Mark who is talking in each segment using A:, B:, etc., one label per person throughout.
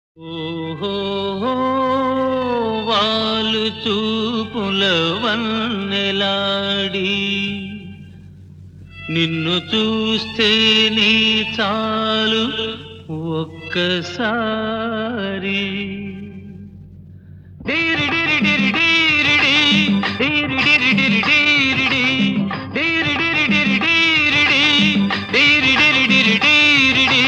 A: ఓహో వాలు చూపుల వన్నెలాడి నిన్ను చూస్తే నీ చాలు ఒక్కసారి డీరి డిరి డిరి డీరిడి, డీరి డిరి డిరి డీరిడి, డీరి డిరి డిరి డీరిడి, డీరి డిరి డిరి డీరిడి.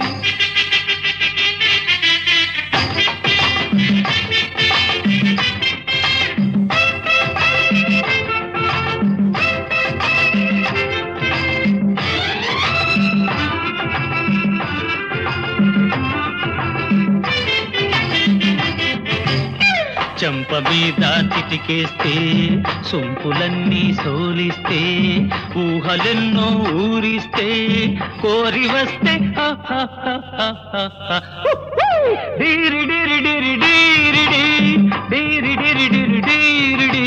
A: చెంప మీద చిటికేస్తే సొంపులన్నీ సోలిస్తే ఊహలెన్నో ఊరిస్తే కోరి వస్తే డీరి డిరి డిరి డీరిడి డీరి డిరి డిరి డీరిడి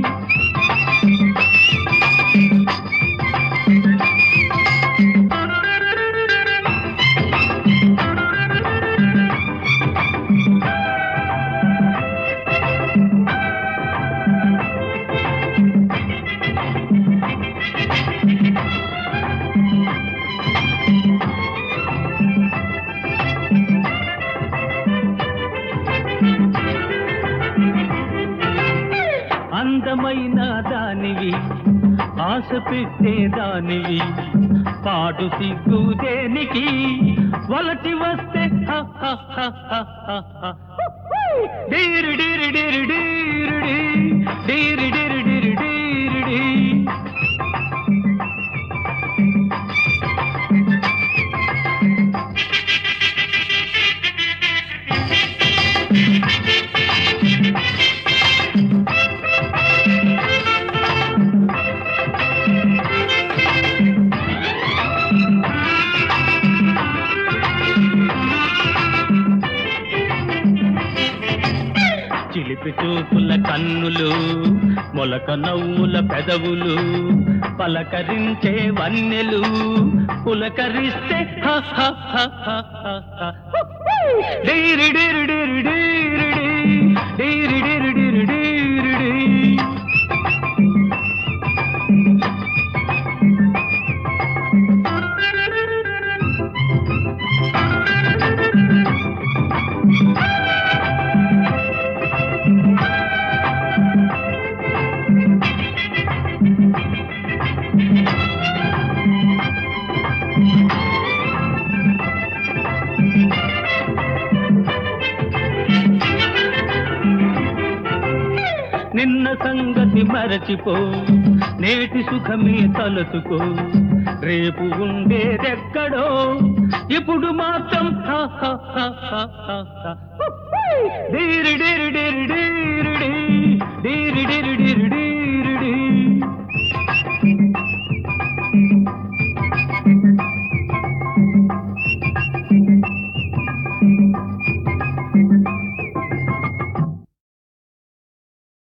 A: అందమైన దానివి ఆశ పెట్టే దానివి పాడు సిగ్గు దేనికి వలటి వస్తే హ హ హ హ హ హ. డీరి డీరి డీరి డీరిడి, డీరి డీరి డీరి డీరిడి. చిలిపి చూపుల కన్నులు మొలక నవ్వుల పెదవులు పలకరించే వన్నెలు పులకరిస్తే హ హ హ హ హ హ. డీరి డీరి డీరి డీరిడి, డీరి డీరి డీరి డీరిడి. నిన్న సంగతి మరచిపో నేటి సుఖమే తలచుకో రేపు ఉండేదెక్కడో ఇప్పుడు మాత్రం హ హ హ హ హ హ. డీరి డీరి డీరి డీరిడి, డీరి డీరి